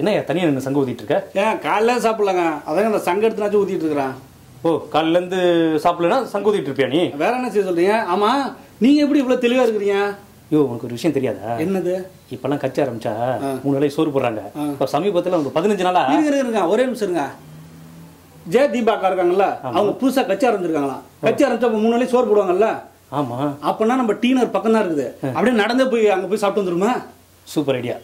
என்ன தனியாக நின்று சங்கு ஊத்திட்டு இருக்க ஏன் காலைல சாப்பிடலங்க அதாங்க அந்த சங்க எடுத்துனாச்சும் ஊத்திட்டு இருக்கிறேன் ஓ காலிலேருந்து சாப்பிடலன்னா சங்கு ஊத்திட்டு இருப்பியா நீ வேற என்ன செய்ய சொல்றீங்க ஆமா நீங்க எப்படி இவ்வளவு தெளிவா இருக்கிறீங்க ஐயோ உனக்கு ஒரு விஷயம் தெரியாதா என்னது இப்பெல்லாம் கட்சி ஆரம்பிச்சா மூணு வேளை சோறு போடுறாங்க இப்போ சமீபத்தில் ஒரு பதினஞ்சு நாளா இருங்க இருங்க, இருங்க ஒரே நிமிஷம் இருங்க ஜெய தீபாக்கா இருக்காங்கல்ல அவங்க புதுசா கட்சி ஆரம்பிச்சிருக்காங்களாம் கட்சி ஆரம்பிச்சா அப்ப மூணு நாளைக்கு சோறு போடுவாங்கல்ல ஆமா அப்பனா நம்ம டீனர் பக்கம் தான் இருக்குது அப்படியே நடந்தே போய் அங்க போய் சாப்பிட்டு வந்துருமா super idea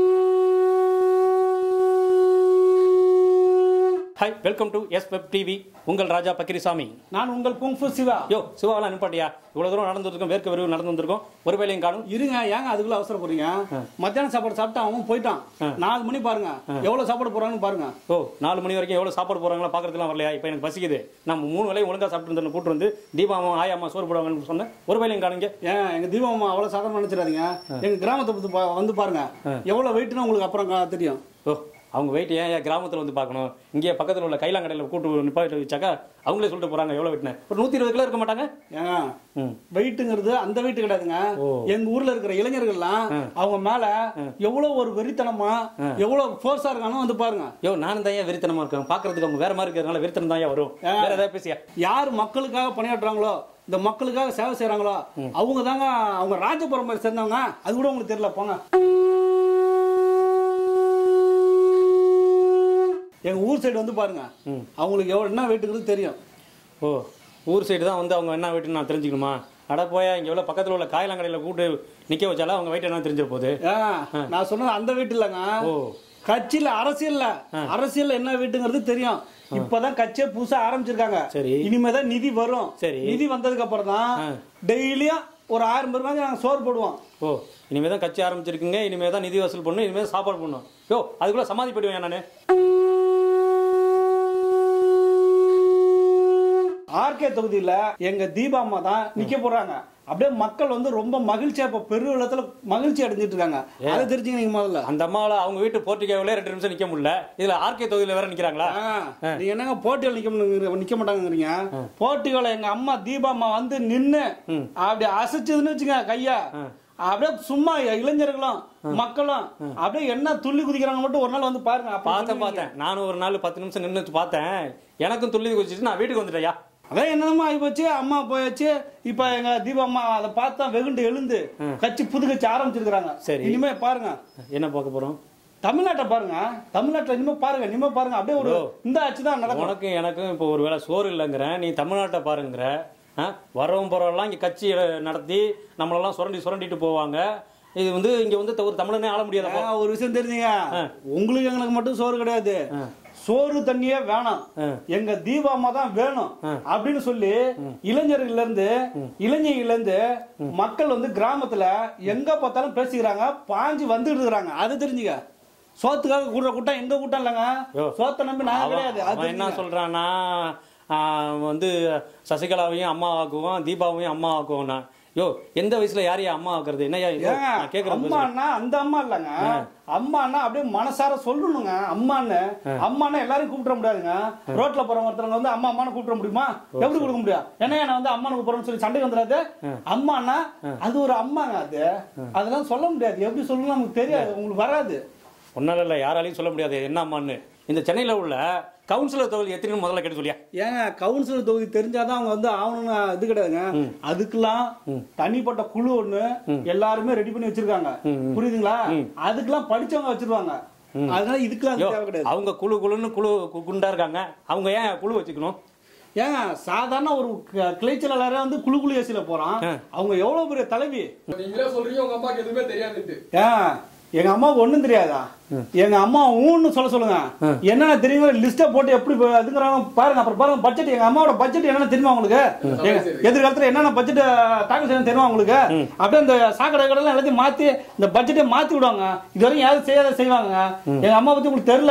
hi welcome to S web TV உங்கள் ராஜா பக்கிரிசாமி நான் உங்கள் குங்ஃபு சிவா யோ சிவாவெல்லாம் நிப்பாட்டியா இவ்வளோ தூரம் நடந்து வந்திருக்கோம் வேர்க்க விரிவு நடந்து வந்திருக்கோம் ஒரு வேலையும் காணும் இருங்க ஏங்க அதுக்குள்ள அவசரப்படுறீங்க மத்தியானம் சாப்பாடு சாப்பிட்டு அவன் போயிட்டான் நாலு மணி பாருங்க எவ்வளவு சாப்பாடு போறான்னு பாருங்க ஓ நாலு மணி வரைக்கும் எவ்வளோ சாப்பாடு போகிறாங்களா பார்க்கறதுலாம் வரலையா இப்போ எனக்கு பசிக்குது நம்ம மூணு வேலையும் ஒழுங்காக சாப்பிட்டு இருந்தேன் கூட்டு வந்து தீபாமா ஆயாமா சோறு போடுவாங்கன்னு சொன்னேன் ஒரு வேலையும் காணுங்க ஏன் எங்க தீபம் அவ்வளவு சாதாரண நினைச்சிடாதீங்க எங்க கிராமத்தை பத்தி பா- வந்து பாருங்க எவ்வளவு வெயிட்னு உங்களுக்கு அப்புறம் கா- தெரியும் ஓ அவங்க வெயிட் ஏன் ஏன் கிராமத்தில் வந்து பார்க்கணும் இங்கே பக்கத்தில் உள்ள கைலாங்கடையில் கூட்டு நிப்பாட்டி வச்சாக்கா அவங்களே சொல்லிட்டு போகிறாங்க எவ்வளோ வெட்டினேன் ஒரு நூற்றி இருபது கிலோ இருக்க மாட்டாங்க ஏங்க ம் வெயிட்டுங்கிறது அந்த வெயிட் கிடையாதுங்க எங்க ஊர்ல இருக்கிற இளைஞர்கள்லாம் அவங்க மேல எவ்வளவு ஒரு வெறித்தனமா எவ்வளவு ஃபோர்ஸா இருக்கானோ வந்து பாருங்க யோ நானும் தான் ஏன் வெறித்தனமாக இருக்கேன் பார்க்கறதுக்கு அவங்க வேற மாதிரி இருக்கிறதுனால வெறித்தனம் தான் ஏன் வரும் வேற ஏதாவது பேசியா யார் மக்களுக்காக பணியாற்றுறாங்களோ இந்த மக்களுக்காக சேவை செய்றாங்களோ அவங்க தாங்க அவங்க ராஜபுரம் மாதிரி சேர்ந்தவங்க அது கூட உங்களுக்கு தெரியல போங்க எங்க ஊர் சைடு வந்து பாருங்க அவங்களுக்கு எவ்வளவு என்ன வெயிட்டுங்கிறது தெரியும் ஓ ஊர் சைடு தான் வந்து அவங்க என்ன வெயிட்னு நான் தெரிஞ்சுக்கணுமா அட போயா இங்கே எவ்வளோ பக்கத்தில் உள்ள காயலாங்கடையில் கூட்டு நிற்க வச்சாலும் அவங்க வெயிட் என்ன தெரிஞ்சிட போகுது ஏன், நான் சொன்னது அந்த வீட்டு இல்லைங்க ஓ கட்சியில அரசியல்ல அரசியல்ல என்ன வீட்டுங்கிறது தெரியும் இப்பதான் கட்சியை புதுசா ஆரம்பிச்சிருக்காங்க சரி. இனிமேதான் நிதி வரும் சரி. நிதி வந்ததுக்கு அப்புறம் தான் டெய்லியும் ஒரு ஆயிரம் பேருக்கு நாங்க சோறு போடுவோம் ஓ இனிமே தான் கட்சி ஆரம்பிச்சிருக்குங்க இனிமே தான் நிதி வசூல் பண்ணணும் இனிமே தான் சாப்பாடு பண்ணணும் யோ அதுக்குள்ள சமாதி போயிடுவேன் நான் ஆர்கே தொகுதியில எங்க தீபாம்மா தான் நிக்க போறாங்க அப்படியே மக்கள் வந்து ரொம்ப மகிழ்ச்சியா இப்ப பெருவெள்ளத்துல மகிழ்ச்சி அடைஞ்சிட்டு இருக்காங்க அதை தெரிஞ்சுங்க நீங்க முதல்ல அந்த அம்மாவில் அவங்க வீட்டு போர்ட்டிகாவிலே ரெண்டு நிமிஷம் நிற்க முடியல இதில் ஆர்கே தொகுதியில் வேற நிற்கிறாங்களா ஆ, நீங்க என்னங்க போட்டிகள் நிக்க முடியுங்க- நிக்க மாட்டாங்கறீங்க போட்டிகளை எங்க அம்மா தீபாம்மா வந்து நின்னு அப்படி அசைச்சதுன்னு வச்சுங்க கையா அப்படியே சும்மா இளைஞர்களும் மக்களும் அப்படியே என்ன துள்ளி குதிக்கிறாங்க மட்டும் ஒரு நாள் வந்து பாருங்க அப்ப பார்த்தேன் சொல்லுவீங்க. பார்த்தேன் நானும் ஒரு நாள் பத்து நிமிஷம் நின்று பார்த்தேன் எனக்கும் துள்ளி குதிச்சிட்டு நான் வீட்டுக்கு வந்துட்டேயா அதான் என்னமா ஆகி போச்சு அம்மா போயாச்சு இப்ப எங்க தீபாம்மா அதை பார்த்தா வெகுண்டு எழுந்து கட்சி புது கட்சி ஆரம்பிச்சிருக்காங்க சரி. இனிமே பாருங்க என்ன பார்க்க போகிறோம் தமிழ்நாட்டை பாருங்க தமிழ்நாட்டுல இனிமே பாருங்க இனிமே பாருங்க அப்படியே ஒரு இந்த ஆட்சி தான் நடக்கும் உனக்கும் எனக்கும் இப்போ ஒரு வேளை சோறு இல்லைங்கிறேன் நீ தமிழ்நாட்டை பாருங்கிற ஆ, வரவும் போகிறவெல்லாம் இங்கே கட்சி நடத்தி நம்மளெல்லாம் சுரண்டி சுரண்டிட்டு போவாங்க இது வந்து இங்கே வந்து ஒரு தமிழனே ஆள முடியாதப்போ ஆ, ஒரு விஷயம் தெரிஞ்சுங்க உங்களுக்கு எங்களுக்கு மட்டும் சோறு கிடையாது சோறு தண்ணியே வேணாம் எங்க தீபாமா தான் வேணும் அப்படின்னு சொல்லி இளைஞர்கள்ல இருந்து இளைஞர்கள்ல இருந்து மக்கள் வந்து கிராமத்துல எங்க பார்த்தாலும் பேசிக்கிறாங்க பாஞ்சு வந்துட்டு இருக்காங்க அது தெரிஞ்சுக்க சோத்துக்காக கூடுற கூட்டம் எங்க கூட்டம் இல்லைங்க சோத்தை நம்பி நான் கிடையாது அது அவன் என்ன தெரிஞ்சுக்க. சொல்றான்னா ஆ, வந்து சசிகலாவையும் அம்மா ஆக்குவோம் தீபாவையும் அம்மா ஆக்குவோம்னா யோ எந்த வயசுல யார் யா அம்மா ஆக்குறது என்ன யா- யோ, ஏங்க, நான் கேட்குறேன் அம்மான்னா அந்த அம்மா இல்லைங்க அம்மான்னா அப்படியே மனசார சொல்லணுங்க அம்மான்னு அம்மான்னா எல்லாரும் கூப்பிட முடியாதுங்க ரோட்ல போறவங்க ஒருத்தவங்க வந்து அம்மா அம்மான்னு கூப்பிட முடியுமா எப்படி கொடுக்க முடியும் ஏன்னா நான் வந்து அம்மானு கூப்பிடுறேன்னு சொல்லி சண்டை வந்துடாது அம்மான்னா அது ஒரு அம்மாங்க அது அதெல்லாம் சொல்ல முடியாது எப்படி சொல்லணும் நமக்கு தெரியாது உங்களுக்கு வராது ஒன்னால இல்லை யாராலையும் சொல்ல முடியாது என்ன அம்மான்னு இந்த சென்னையில் உள்ள கவுன்சிலர் தொகுதி எத்தனை முதல்ல கேட்டு சொல்லியா ஏங்க கவுன்சிலர் தொகுதி தெரிஞ்சாதான் அவங்க வந்து ஆகணும்னு இது கிடையாதுங்க அதுக்கெல்லாம் தனிப்பட்ட குழு ஒண்ணு எல்லாருமே ரெடி பண்ணி வச்சிருக்காங்க புரியுதுங்களா அதுக்கெல்லாம் படிச்சவங்க வச்சிருவாங்க அதனால இதுக்கெல்லாம் யோ அது தேவை கிடையாது அவங்க குழு குழுன்னு குழு கு- குண்டா இருக்காங்க அவங்க ஏன் குழு வச்சுக்கணும் ஏங்க சாதாரண ஒரு க- கிளைச்சலாளரே வந்து குழு குழு ஏசில போறான் அவங்க எவ்வளவு பெரிய தலைவி நீங்களே சொல்றீங்க உங்க அம்மாக்கு எதுவுமே தெரியாதுன்ட்டு ஏன் எங்க அம்மாவுக்கு ஒண்ணும் தெரியாதா எங்க அம்மா ஊன்னு சொல்ல சொல்லுங்க என்னென்ன தெரியுமா லிஸ்ட்டை போட்டு எப்படி ப- இதுங்கிறாங்க பாருங்க அப்புறம் பாருங்க பட்ஜெட் எங்க அம்மாவோட பட்ஜெட் என்னென்ன தெரியுமா உங்களுக்கு எங்க- எதிர்காலத்துல என்னென்ன பட்ஜெட் தாக்கல் செய்யணும் தெரியுமா உங்களுக்கு அப்படியே இந்த சாக்கடை கடலாம் எல்லாத்தையும் மாத்தி இந்த பட்ஜெட்டை மாத்தி விடுவாங்க இது வரைக்கும் யாரும் செய்யாத செய்வாங்க எங்க அம்மா பத்தி உங்களுக்கு தெரியல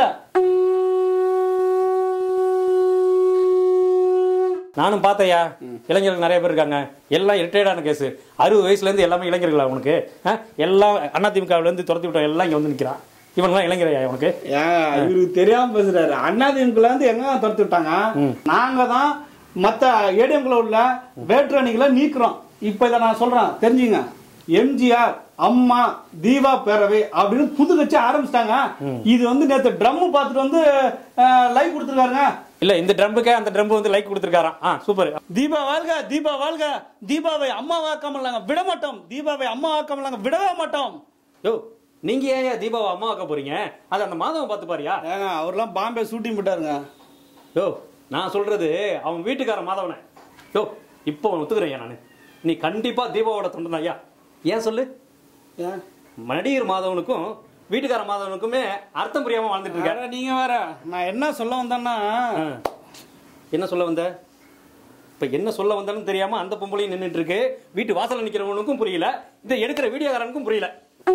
நானும் பார்த்தையா இளைஞர்கள் நிறைய பேர் இருக்காங்க எல்லாம் ரிட்டையர்டான கேஸ் அறுபது வயசுலேருந்து எல்லாமே இளைஞர்களா உனக்கு ஆ? எல்லாம் அதிமுகவிலேருந்து துரத்தி விட்டோம் எல்லாம் இங்கே வந்து நிற்கிறான் இவங்கெல்லாம் இளைஞரையா உனக்கு ஏன் இவருக்கு தெரியாம பேசுறாரு அண்ணாதிமுகல இருந்து எங்க துரத்து விட்டாங்க நாங்க தான் மத்த ஏடிஎம்குள்ள உள்ள வேற்று அணிகளை நீக்குறோம் இப்ப இதை நான் சொல்றேன் தெரிஞ்சுங்க எம்ஜிஆர் அம்மா தீபா பேரவை அப்படின்னு புது கட்சி ஆரம்பிச்சிட்டாங்க இது வந்து நேத்து ட்ரம் பார்த்துட்டு வந்து லைவ் கொடுத்துருக்காருங்க இல்ல இந்த ட்ரம்புக்கே அந்த ட்ரம்பு வந்து லைக் கொடுத்துருக்காராம் ஆ சூப்பர் தீபா வாழ்க தீபா வாழ்க தீபாவை அம்மா வாக்காமல் நாங்க விட மாட்டோம் தீபாவை அம்மா வாக்காமல் நாங்க விடவே மாட்டோம் யோ நீங்க ஏன் தீபாவை அம்மா ஆக்க போறீங்க அது அந்த மாதவன் பார்த்து பாரியா ஏங்க அவர்லாம் பாம்பே ஷூட்டிங் போட்டாருங்க யோ நான் சொல்றது அவன் வீட்டுக்கார மாதவனை யோ இப்போ ஒத்துக்கிறேன் நான் நீ கண்டிப்பா தீபாவோட தொண்டன் ஐயா ஏன் சொல்லு ஏன் நடிகர் மாதவனுக்கும் வீட்டுக்கார மாதவனுக்குமே அர்த்தம் புரியாம வாழ்ந்துட்டு இருக்க அட, நீங்க வேற நான் என்ன சொல்ல வந்தேன்னா ஆ. என்ன சொல்ல வந்த இப்ப என்ன சொல்ல வந்தேன்னு தெரியாம அந்த பொம்பளையும் நின்னுட்டு இருக்கு வீட்டு வாசல்ல நிக்கிறவனுக்கும் புரியல இதை எடுக்கிற வீடியோக்காரனுக்கும் புரியல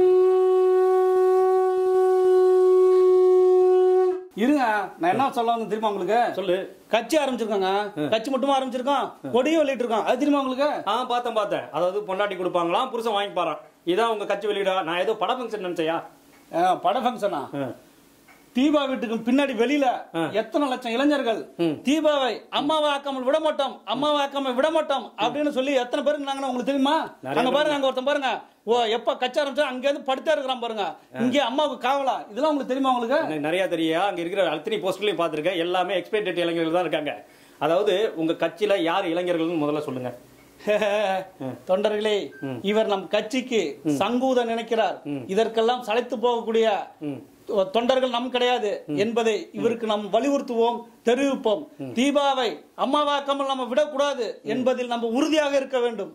இருங்க நான் என்ன சொல்ல வந்தேன் தெரியுமா உங்களுக்கு சொல்லு கட்சி ஆரம்பிச்சிருக்காங்க கட்சி மட்டுமா ஆரம்பிச்சிருக்கோம் கொடியும் வெளியிட்டு இருக்கோம் அது தெரியுமா உங்களுக்கு ஆ பார்த்தேன் பார்த்தேன் அதாவது பொண்டாட்டி கொடுப்பாங்களாம் புருஷன் வாங்கிப்பாரான் இதான் உங்க கட்சி வெளியிடா நான் ஏதோ பட ஃபங்க்ஷன் நினைச்சையா ஆ, பட ஃபங்க்ஷனா தீபா வீட்டுக்கு பின்னாடி வெளியில எத்தனை லட்சம் இளைஞர்கள் தீபாவை அம்மாவை ஆக்காமல் விட மாட்டோம் அம்மாவை ஆக்காமல் விட மாட்டோம் அப்படின்னு சொல்லி எத்தனை பேருக்கு நாங்க உங்களுக்கு தெரியுமா அங்க பாருங்க அங்க ஒருத்தன் பாருங்க ஓ எப்ப கட்சி ஆரம்பிச்சா அங்க இருந்து படுத்தே இருக்கிறான் பாருங்க இங்க அம்மாவுக்கு காவலா இதெல்லாம் உங்களுக்கு தெரியுமா உங்களுக்கு எனக்கு நிறைய தெரியா அங்க இருக்கிற அத்தனை போஸ்ட்லயும் பார்த்திருக்கேன் எல்லாமே எக்ஸ்பெக்டட் இளைஞர்கள் தான் இருக்காங்க அதாவது உங்க கட்சியில யார் இளைஞர்கள்னு முதல்ல சொல்லுங்க தொண்டர்களே இவர் நம் கட்சிக்கு சங்கூத நினைக்கிறார் இதற்கெல்லாம் சளைத்து போகக்கூடிய தொ- தொண்டர்கள் நம் கிடையாது என்பதை இவருக்கு நாம் வலியுறுத்துவோம் தெரிவிப்போம் தீபாவை அம்மாவாக்காமல் நம்ம விடக்கூடாது என்பதில் நம்ம உறுதியாக இருக்க வேண்டும்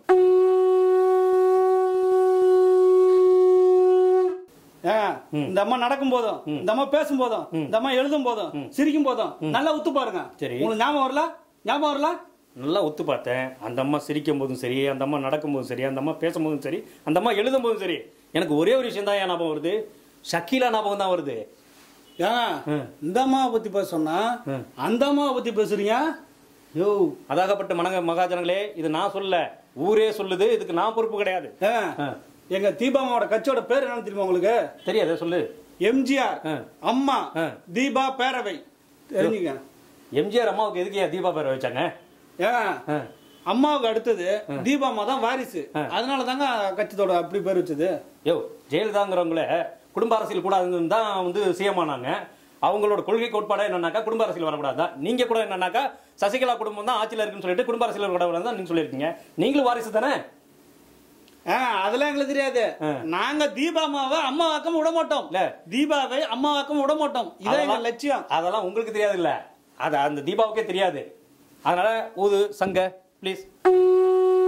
ஏன், இந்த அம்மா நடக்கும் போதும் இந்த அம்மா பேசும் போதும் இந்த அம்மா எழுதும் போதும் சிரிக்கும் போதும் நல்லா உத்து பாருங்க சரி. உங்களுக்கு ஞாபகம் வரல ஞாபகம் வரல நல்லா ஒத்து பார்த்தேன் அந்த அம்மா சிரிக்கும் போதும் சரி அந்த அம்மா நடக்கும் போதும் சரி அந்த அம்மா பேசும்போதும் சரி அந்த அம்மா எழுதும் போதும் சரி எனக்கு ஒரே ஒரு விஷயம் தான் ஏன் ஞாபகம் வருது ஷக்கீலா ஞாபகம் தான் வருது ஏங்க இந்த அம்மாவை பத்தி பேச சொன்னா அந்த அம்மாவை பத்தி பேசுறீங்க யோ அதாகப்பட்ட மனக மகாஜனங்களே இது நான் சொல்லல ஊரே சொல்லுது இதுக்கு நான் பொறுப்பு கிடையாது ஏங்க, ஆ. எங்க தீபாமாவோட கட்சியோட பேர் என்னன்னு தெரியுமா உங்களுக்கு தெரியாதே சொல்லு எம்ஜிஆர் ஆ. அம்மா ஆ. தீபா பேரவை தெரிஞ்சுங்க எம்ஜிஆர் அம்மாவுக்கு எதுக்கு ஏன் தீபா பேரை வச்சாங்க ஏங்க ஆ. அம்மாவுக்கு அடுத்தது தீபாமா தான் வாரிசு அதனால தாங்க கட்சியோட அப்படி பேர் வச்சது யோ ஜெயலலிதாங்கிறவங்கள குடும்ப அரசியல் கூடாதுன்னு தான் வந்து சிஎம் ஆனாங்க அவங்களோட கொள்கை கோட்பாடு என்னன்னாக்கா குடும்ப அரசியல் வரக்கூடாது தான் நீங்க கூட என்னன்னாக்கா சசிகலா குடும்பம் தான் ஆட்சியில் இருக்குன்னு சொல்லிட்டு குடும்ப அரசியல் வரக்கூடாது தான் நீங்க சொல்லியிருக்கீங்க நீங்களும் வாரிசு தானே ஆ, அதெல்லாம் எங்களுக்கு தெரியாது நாங்க தீபாமாவை அம்மா வாக்கம் விட மாட்டோம் இல்ல. தீபாவை அம்மா வாக்கம் விட மாட்டோம் இதான் எங்க அதெல்லாம் லட்சியம் அதெல்லாம் உங்களுக்கு தெரியாது இல்ல அது அந்த தீபாவுக்கே தெரியாது அதனால ஊது சங்க ப்ளீஸ்